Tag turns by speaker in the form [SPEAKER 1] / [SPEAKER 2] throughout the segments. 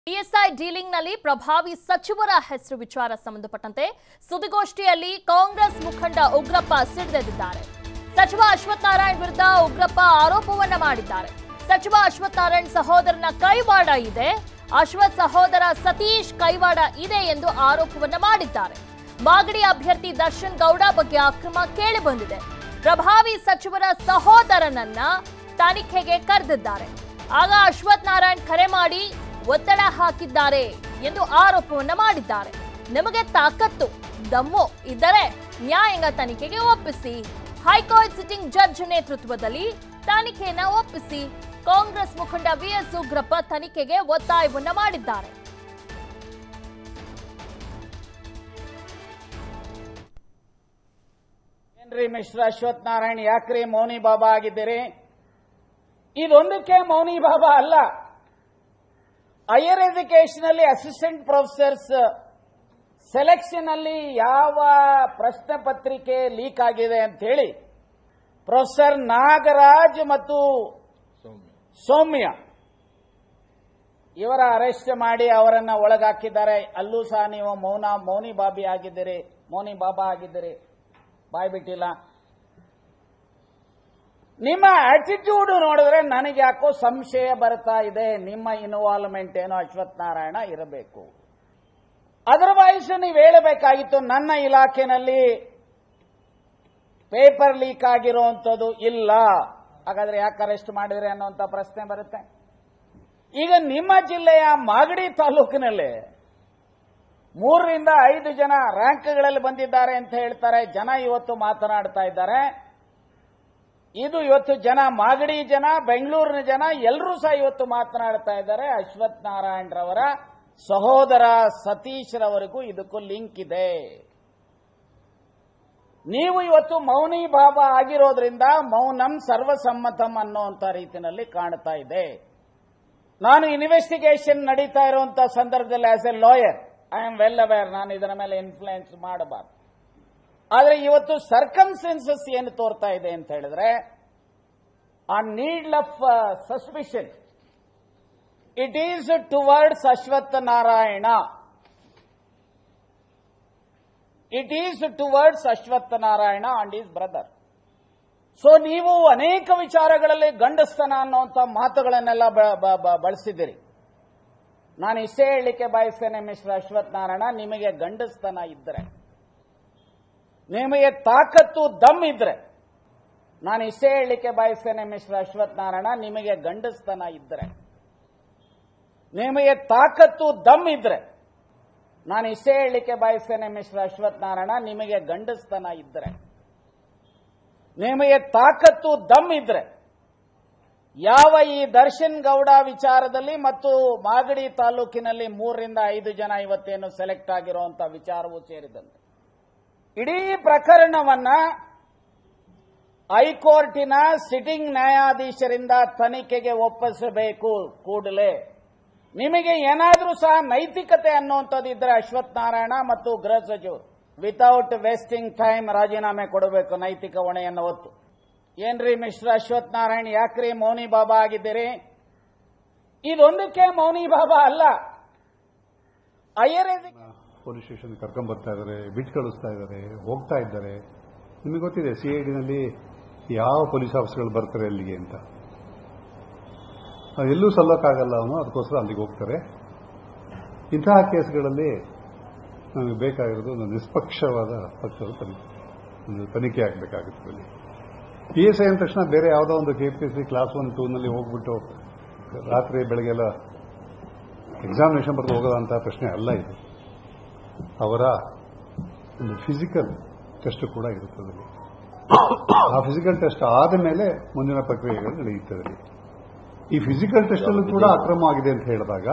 [SPEAKER 1] PSI ಡೀಲಿಂಗ್ನಲ್ಲಿ ಪ್ರಭಾವಿ ಸಚಿವರ ಹೆಸರು ವಿಚಾರ ಸಂಬಂಧಪಟ್ಟಂತೆ ಸುದ್ದಿಗೋಷ್ಠಿಯಲ್ಲಿ ಕಾಂಗ್ರೆಸ್ ಮುಖಂಡ ಉಗ್ರಪ್ಪ ಸಿಡಿದೆದ್ದಿದ್ದಾರೆ ಸಚಿವ ಅಶ್ವಥ್ ನಾರಾಯಣ್ ವಿರುದ್ಧ ಉಗ್ರಪ್ಪ ಆರೋಪವನ್ನ ಮಾಡಿದ್ದಾರೆ ಸಚಿವ ಅಶ್ವಥ್ ನಾರಾಯಣ್ ಸಹೋದರನ ಕೈವಾಡ ಇದೆ ಅಶ್ವಥ್ ಸಹೋದರ ಸತೀಶ್ ಕೈವಾಡ ಇದೆ ಎಂದು ಆರೋಪವನ್ನ ಮಾಡಿದ್ದಾರೆ ಮಾಗಡಿ ಅಭ್ಯರ್ಥಿ ದರ್ಶನ್ ಗೌಡ ಬಗ್ಗೆ ಅಕ್ರಮ ಕೇಳಿ ಬಂದಿದೆ ಪ್ರಭಾವಿ ಸಚಿವರ ಸಹೋದರನನ್ನ ತನಿಖೆಗೆ ಕರೆದಿದ್ದಾರೆ ಆಗ ಅಶ್ವಥ್ ನಾರಾಯಣ್ ಕರೆ ಮಾಡಿ ಒತ್ತಡ ಹಾಕಿದ್ದಾರೆ ಎಂದು ಆರೋಪವನ್ನ ಮಾಡಿದ್ದಾರೆ ನಿಮಗೆ ತಾಕತ್ತು ದಮ್ಮು ಇದ್ದರೆ ನ್ಯಾಯಾಂಗ ತನಿಖೆಗೆ ಒಪ್ಪಿಸಿ ಹೈಕೋರ್ಟ್ ಸಿಟ್ಟಿಂಗ್ ಜಡ್ಜ್ ನೇತೃತ್ವದಲ್ಲಿ ತನಿಖೆಯನ್ನ ಒಪ್ಪಿಸಿ ಕಾಂಗ್ರೆಸ್ ಮುಖಂಡ ವಿಎಸ್ ಉಗ್ರಪ್ಪ ತನಿಖೆಗೆ ಒತ್ತಾಯವನ್ನ ಮಾಡಿದ್ದಾರೆ
[SPEAKER 2] ಏನ್ರಿ ಮಿಶ್ರ ಅಶ್ವಥ್ ನಾರಾಯಣ್ ಯಾಕ್ರಿ ಮೌನಿ ಬಾಬಾ ಆಗಿದ್ದೀರಿ ಇದೊಂದಕ್ಕೆ ಮೌನಿ ಬಾಬಾ ಅಲ್ಲ ಹೈಯರ್ ಎಜುಕೇಶನ್ ಅಲ್ಲಿ ಅಸಿಸ್ಟೆಂಟ್ ಪ್ರೊಫೆಸರ್ಸ್ ಸೆಲೆಕ್ಷನ್ ಅಲ್ಲಿ ಯಾವ ಪ್ರಶ್ನೆ ಪತ್ರಿಕೆ ಲೀಕ್ ಆಗಿದೆ ಅಂತ ಹೇಳಿ ಪ್ರೊಫೆಸರ್ ನಾಗರಾಜ್ ಮತ್ತು ಸೌಮ್ಯ ಇವರ ಅರೆಸ್ಟ್ ಮಾಡಿ ಅವರನ್ನ ಒಳಗಾಕಿದ್ದಾರೆ ಅಲ್ಲೂ ಸಹ ನೀವು ಮೌನ ಮೌನಿ ಬಾಬಿ ಆಗಿದ್ದೀರಿ ಮೌನಿ ಬಾಬಾ ಆಗಿದ್ದೀರಿ ಬಾಯ್ ಬಿಟ್ಟಿಲ್ಲ ನಿಮ್ಮ ಆಟಿಟ್ಯೂಡ್ ನೋಡಿದ್ರೆ ನನಗೆ ಯಾಕೋ ಸಂಶಯ ಬರ್ತಾ ಇದೆ ನಿಮ್ಮ ಇನ್ವಾಲ್ವ್ಮೆಂಟ್ ಏನೋ ಅಶ್ವಥ್ ನಾರಾಯಣ ಇರಬೇಕು ಅದರ್ವೈಸ್ ನೀವು ಹೇಳಬೇಕಾಗಿತ್ತು ನನ್ನ ಇಲಾಖೆನಲ್ಲಿ ಪೇಪರ್ ಲೀಕ್ ಆಗಿರುವಂಥದ್ದು ಇಲ್ಲ ಹಾಗಾದ್ರೆ ಯಾಕೆ ಅರೆಸ್ಟ್ ಮಾಡಿದ್ರಿ ಅನ್ನುವಂಥ ಪ್ರಶ್ನೆ ಬರುತ್ತೆ ಈಗ ನಿಮ್ಮ ಜಿಲ್ಲೆಯ ಮಾಗಡಿ ತಾಲೂಕಿನಲ್ಲಿ ಮೂರರಿಂದ ಐದು ಜನ ರ್ಯಾಂಕ್ಗಳಲ್ಲಿ ಬಂದಿದ್ದಾರೆ ಅಂತ ಹೇಳ್ತಾರೆ ಜನ ಇವತ್ತು ಮಾತನಾಡ್ತಾ ಇದ್ದಾರೆ ಇದು ಇವತ್ತು ಜನ ಮಾಗಡಿ ಜನ ಬೆಂಗಳೂರಿನ ಜನ ಎಲ್ಲರೂ ಸಹ ಇವತ್ತು ಮಾತನಾಡ್ತಾ ಇದ್ದಾರೆ ಅಶ್ವಥ್ ನಾರಾಯಣ್ ರವರ ಸಹೋದರ ಸತೀಶ್ ರವರಿಗೂ ಇದಕ್ಕೂ ಲಿಂಕ್ ಇದೆ ನೀವು ಇವತ್ತು ಮೌನಿ ಬಾಬಾ ಆಗಿರೋದ್ರಿಂದ ಮೌನಂ ಸರ್ವಸಮ್ಮತಂ ಅನ್ನುವಂಥ ರೀತಿಯಲ್ಲಿ ಕಾಣ್ತಾ ಇದೆ ನಾನು ಇನ್ವೆಸ್ಟಿಗೇಷನ್ ನಡೀತಾ ಇರುವಂತ ಸಂದರ್ಭದಲ್ಲಿ as a lawyer I am well aware ನಾನು ಇದರ ಮೇಲೆ ಇನ್ಫ್ಲೂಯೆನ್ಸ್ ಮಾಡಬಾರ್ದು ಆದರೆ ಇವತ್ತು ಸರ್ಕಮ್ಸೆನ್ಸಸ್ ಏನು ತೋರ್ತಾ ಇದೆ ಅಂತ ಹೇಳಿದ್ರೆ ಆ need of suspicion it is towards Ashwath Narayan it is towards Ashwath Narayan and is brother so ನೀವು ಅನೇಕ ವಿಚಾರಗಳಲ್ಲಿ ಗಂಡಸ್ತನ ಅನ್ನುವಂಥ ಮಾತುಗಳನ್ನೆಲ್ಲ ಬ- ಬ- ಬ- ಬಳಸಿದ್ದೀರಿ ನಾನು ಇಷ್ಟೇ ಹೇಳಲಿಕ್ಕೆ ಬಯಸ್ತೇನೆ ಮಿಸ್ಟರ್ ಅಶ್ವಥ್ ನಾರಾಯಣ ನಿಮಗೆ ಗಂಡಸ್ತನ ಇದ್ದರೆ ನಿಮಗೆ ತಾಕತ್ತು ದಮ್ ಇದ್ರೆ ನಾನು ಇಷ್ಟೇ ಹೇಳಲಿಕ್ಕೆ ಬಯಸ್ತೇನೆ ಮಿಸ್ಟರ್ ಅಶ್ವಥ್ ನಾರಾಯಣ ನಿಮಗೆ ಗಂಡಸ್ತನ ಇದ್ದರೆ ನಿಮಗೆ ತಾಕತ್ತು ದಮ್ ಇದ್ರೆ ನಾನು ಇಷ್ಟೇ ಹೇಳಲಿಕ್ಕೆ ಬಯಸ್ತೇನೆ ಮಿಸ್ಟರ್ ಅಶ್ವಥ್ ನಾರಾಯಣ ನಿಮಗೆ ಗಂಡಸ್ತನ ಇದ್ದರೆ ನಿಮಗೆ ತಾಕತ್ತು ದಮ್ ಇದ್ರೆ ಯಾವ ಈ ದರ್ಶನ್ ಗೌಡ ವಿಚಾರದಲ್ಲಿ ಮತ್ತು ಮಾಗಡಿ ತಾಲೂಕಿನಲ್ಲಿ ಮೂರರಿಂದ ಐದು ಜನ ಇವತ್ತೇನು ಸೆಲೆಕ್ಟ್ ಆಗಿರುವಂತಹ ವಿಚಾರವೂ ಸೇರಿದಂತೆ ಇಡೀ ಪ್ರಕರಣವನ್ನ ಹೈಕೋರ್ಟಿನ ಸಿಟ್ಟಿಂಗ್ ನ್ಯಾಯಾಧೀಶರಿಂದ ತನಿಖೆಗೆ ಒಪ್ಪಿಸಬೇಕು ಕೂಡಲೇ ನಿಮಗೆ ಏನಾದರೂ ಸಹ ನೈತಿಕತೆ ಅನ್ನುವಂಥದ್ದು ಇದ್ರೆ ಅಶ್ವಥ್ ನಾರಾಯಣ ಮತ್ತು ಗೃಹ ಸಚಿವರು ವಿತೌಟ್ ವೇಸ್ಟಿಂಗ್ ಟೈಮ್ ರಾಜೀನಾಮೆ ಕೊಡಬೇಕು ನೈತಿಕ ಹೊಣೆಯನ್ನು ಹೊತ್ತು ಏನ್ರಿ ಮಿಶ್ರ ಅಶ್ವಥ್ ನಾರಾಯಣ್ ಯಾಕ್ರಿ ಮೌನಿ ಬಾಬಾ ಆಗಿದ್ದೀರಿ ಇದೊಂದಕ್ಕೆ ಮೌನಿ ಬಾಬಾ ಅಲ್ಲ ಹೈಯರ್ ಎಜುಕೇಶನ್
[SPEAKER 3] ಪೊಲೀಸ್ ಸ್ಟೇಷನ್ ಕರ್ಕೊಂಡ್ ಬರ್ತಾ ಇದ್ದಾರೆ ಬಿಟ್ಟು ಕಳಿಸ್ತಾ ಇದ್ದಾರೆ ಹೋಗ್ತಾ ಇದ್ದಾರೆ ನಿಮಗೆ ಗೊತ್ತಿದೆ ಸಿಐಡಿನಲ್ಲಿ ಯಾವ ಪೊಲೀಸ್ ಆಫೀಸರ್ಗಳು ಬರ್ತಾರೆ ಅಲ್ಲಿಗೆ ಅಂತ ಅದು ಎಲ್ಲೂ ಸಲ್ಲಕ್ಕಾಗಲ್ಲ ಅವನು ಅದಕ್ಕೋಸ್ಕರ ಅಲ್ಲಿಗೆ ಹೋಗ್ತಾರೆ ಇಂತಹ ಕೇಸ್ಗಳಲ್ಲಿ ನಮಗೆ ಬೇಕಾಗಿರೋದು ಒಂದು ನಿಷ್ಪಕ್ಷವಾದ ಪಕ್ಷದ ತನಿಖೆ ಒಂದು ತನಿಖೆ ಆಗಬೇಕಾಗುತ್ತೆ ಅಲ್ಲಿ ಪಿ ಎಸ್ ಐ ಅಂದ ತಕ್ಷಣ ಬೇರೆ ಯಾವುದೋ ಒಂದು K P C class one ಟೂನಲ್ಲಿ ಹೋಗ್ಬಿಟ್ಟು ರಾತ್ರಿ ಬೆಳಗ್ಗೆಲ್ಲ ಎಕ್ಸಾಮಿನೇಷನ್ ಬರೆದು ಹೋಗೋದಂತಹ ಪ್ರಶ್ನೆ ಅಲ್ಲ ಇದು ಅವರ ಒಂದು ಫಿಸಿಕಲ್ ಟೆಸ್ಟ್ ಕೂಡ ಇರುತ್ತದೆ ಆ ಫಿಸಿಕಲ್ ಟೆಸ್ಟ್ ಆದ ಮೇಲೆ ಮುಂದಿನ ಪ್ರಕ್ರಿಯೆಗಳು ನಡೆಯುತ್ತದೆ ಈ ಫಿಸಿಕಲ್ ಟೆಸ್ಟ್ ಅಲ್ಲೂ ಕೂಡ ಅಕ್ರಮ ಆಗಿದೆ ಅಂತ ಹೇಳಿದಾಗ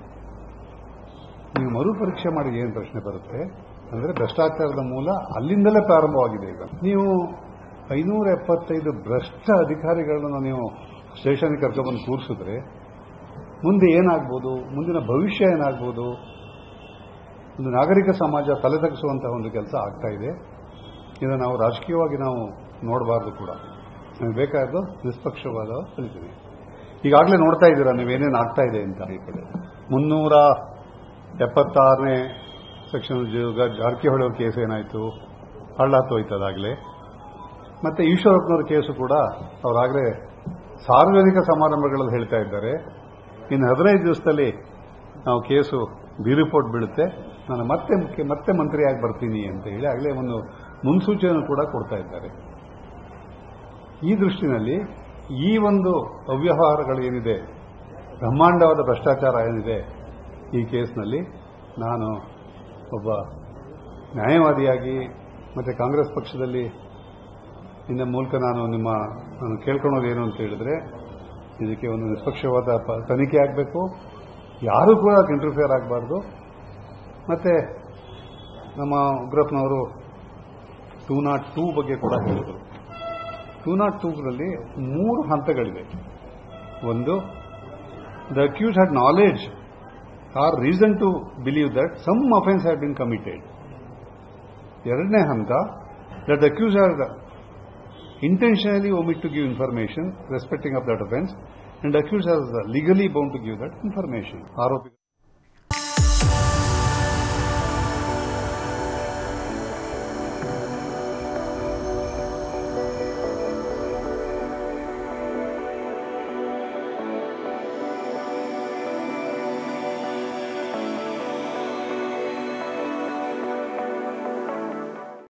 [SPEAKER 3] ನೀವು ಮರುಪರೀಕ್ಷೆ ಮಾಡಿ ಏನು ಪ್ರಶ್ನೆ ಬರುತ್ತೆ ಅಂದ್ರೆ ಭ್ರಷ್ಟಾಚಾರದ ಮೂಲ ಅಲ್ಲಿಂದಲೇ ಪ್ರಾರಂಭವಾಗಿದೆ ಈಗ ನೀವು ಐನೂರ ಎಪ್ಪತ್ತೈದು ಭ್ರಷ್ಟ ಅಧಿಕಾರಿಗಳನ್ನ ನೀವು ಸ್ಟೇಷನ್ಗೆ ಕರ್ಕೊಂಡ್ಬಂದು ಕೂರಿಸಿದ್ರೆ ಮುಂದೆ ಏನಾಗ್ಬೋದು ಮುಂದಿನ ಭವಿಷ್ಯ ಏನಾಗ್ಬೋದು ಒಂದು ನಾಗರಿಕ ಸಮಾಜ ತಲೆತಗ್ಗಿಸುವಂತಹ ಒಂದು ಕೆಲಸ ಆಗ್ತಾ ಇದೆ ಇದನ್ನು ನಾವು ರಾಜಕೀಯವಾಗಿ ನಾವು ನೋಡಬಾರ್ದು ಕೂಡ ನಮಗೆ ಬೇಕಾದ್ದು ನಿಷ್ಪಕ್ಷವಾದ ತನಿಖೆ ಈಗಾಗಲೇ ನೋಡ್ತಾ ಇದ್ದೀರಾ ನೀವೇನೇನು ಆಗ್ತಾ ಇದೆ ಅಂತ ಈ ಕಡೆ ಮುನ್ನೂರ ಎಪ್ಪತ್ತಾರನೇ ಸೆಕ್ಷನ್ ಜಾರಕಿಹೊಳಿ ಅವ್ರ ಕೇಸ್ ಏನಾಯಿತು ಹಳ್ಳ ತೋಯ್ತದಾಗಲೇ ಮತ್ತೆ ಈಶ್ವರಪ್ಪನವ್ರ ಕೇಸು ಕೂಡ ಅವರಾಗಲೇ ಸಾರ್ವಜನಿಕ ಸಮಾರಂಭಗಳಲ್ಲಿ ಹೇಳ್ತಾ ಇದ್ದಾರೆ ಇನ್ನು ಹದಿನೈದು ದಿವಸದಲ್ಲಿ ನಾವು ಕೇಸು ಬಿ ರಿಪೋರ್ಟ್ ಬೀಳುತ್ತೆ ನಾನು ಮತ್ತೆ ಮುಖ್ಯ ಮತ್ತೆ ಮಂತ್ರಿಯಾಗಿ ಬರ್ತೀನಿ ಅಂತ ಹೇಳಿ ಆಗಲೇ ಒಂದು ಮುನ್ಸೂಚನೆ ಕೂಡ ಕೊಡ್ತಾ ಇದ್ದಾರೆ ಈ ದೃಷ್ಟಿನಲ್ಲಿ ಈ ಒಂದು ಅವ್ಯವಹಾರಗಳೇನಿದೆ ಬ್ರಹ್ಮಾಂಡವಾದ ಭ್ರಷ್ಟಾಚಾರ ಏನಿದೆ ಈ ಕೇಸ್ನಲ್ಲಿ ನಾನು ಒಬ್ಬ ನ್ಯಾಯವಾದಿಯಾಗಿ ಮತ್ತೆ ಕಾಂಗ್ರೆಸ್ ಪಕ್ಷದಲ್ಲಿ ಇನ್ನ ಮೂಲಕ ನಾನು ನಿಮ್ಮ ನಾನು ಕೇಳ್ಕೊಳ್ಳೋದು ಏನು ಅಂತ ಹೇಳಿದ್ರೆ ಇದಕ್ಕೆ ಒಂದು ನಿಷ್ಪಕ್ಷವಾದ ಪ- ತನಿಖೆ ಆಗಬೇಕು ಯಾರೂ ಕೂಡ ಇಂಟರ್ಫಿಯರ್ ಆಗಬಾರ್ದು ಮತ್ತೆ ನಮ್ಮ ಉಗ್ರಪ್ಪನವರು ಟೂ ನಾಟ್ ಟೂ ಬಗ್ಗೆ ಕೂಡ ಹೇಳಿದರು ಟೂ ನಾಟ್ ಟೂನಲ್ಲಿ ಮೂರು ಹಂತಗಳಿವೆ ಒಂದು the accuse had knowledge or reason to believe that some offence had been committed ಎರಡನೇ ಹಂತ that accuse are intentionally omit to give information respecting of that offense and accused as legally bound to give that information. ಆರೋಪಿ